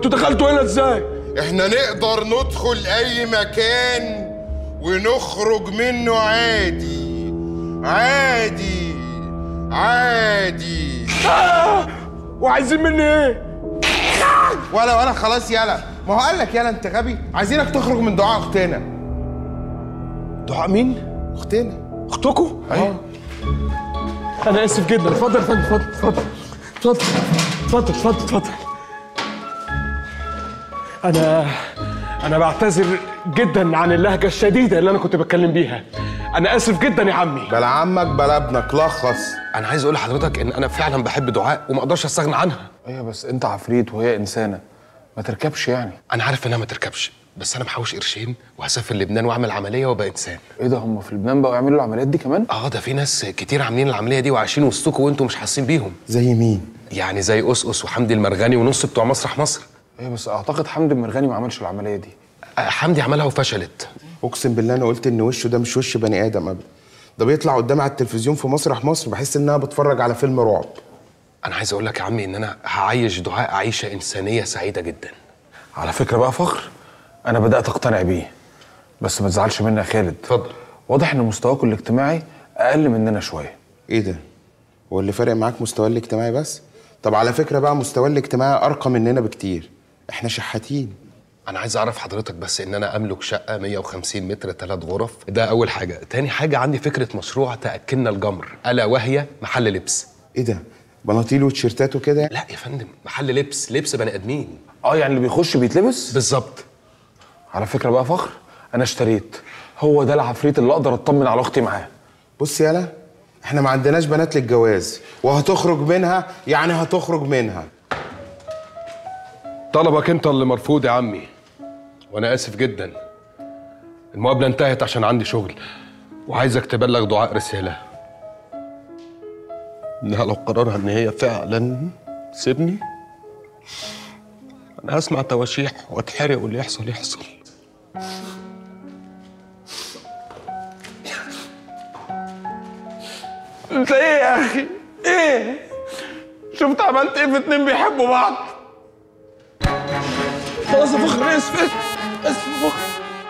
انتوا دخلتوا هنا ازاي احنا نقدر ندخل اي مكان ونخرج منه عادي عادي عادي آه! وعايزين مني ايه ولا ولا خلاص يلا ما هو قال لك يلا انت غبي عايزينك تخرج من دعاء اختنا دعاء مين اختنا اختكم ايوه انا اسف جدا اتفضل يا فندم اتفضل اتفضل اتفضل اتفضل اتفضل اتفضل انا انا بعتذر جدا عن اللهجه الشديده اللي انا كنت بتكلم بيها انا اسف جدا يا عمي بلا عمك بلا ابنك لخص انا عايز اقول لحضرتك ان انا فعلا بحب دعاء وما اقدرش استغنى عنها ايوه بس انت عفريت وهي انسانه ما تركبش يعني انا عارف انها ما تركبش بس انا محوش قرشين وهسافر لبنان واعمل عمليه وابقى انسان ايه ده هم في لبنان بقوا يعملوا العمليات دي كمان اه ده في ناس كتير عاملين العمليه دي وعايشين وسطكم وانتم مش حاسين بيهم زي مين يعني زي أسقس وحمدي المرغني ونص بتوع مسرح مصر ايوه بس اعتقد حمدي المرغني ما عملش العمليه دي آه، حمدي عملها وفشلت اقسم بالله انا قلت ان وشه ده مش وش بني ادم ابدا ده بيطلع قدامي على التلفزيون في مسرح مصر بحس ان انا بتفرج على فيلم رعب انا عايز اقول لك يا عمي ان انا هعيش دعاء عيشه انسانيه سعيده جدا على فكره بقى فخر انا بدات اقتنع بيه بس ما تزعلش مني يا خالد اتفضل واضح ان مستواكم الاجتماعي اقل مننا شويه ايه ده هو اللي فارق معاك مستواه الاجتماعي بس طب على فكره بقى مستواه الاجتماعي ارقى مننا بكتير احنا شحاتين انا عايز اعرف حضرتك بس ان انا املك شقه 150 متر ثلاث غرف ده اول حاجه تاني حاجه عندي فكره مشروع تاكلنا الجمر الا وهي محل لبس ايه ده بناطيل وتيشيرتات وكده لا يا فندم محل لبس لبس بني ادمين اه يعني اللي بيخش بيتلبس بالظبط على فكره بقى فخر انا اشتريت هو ده العفريت اللي اقدر اطمن على اختي معاه بص يالا احنا ما عندناش بنات للجواز وهتخرج منها يعني هتخرج منها طلبك انت اللي مرفوض يا عمي وانا اسف جدا المقابله انتهت عشان عندي شغل وعايزك تبلغ دعاء رساله انها لو قررها ان هي فعلا سيبني انا هسمع تواشيح واتحرق واللي يحصل يحصل انت ايه يا اخي ايه شفت عملت ايه في اتنين بيحبوا بعض خلاص يا فخر اسف اسف اسف يا فخر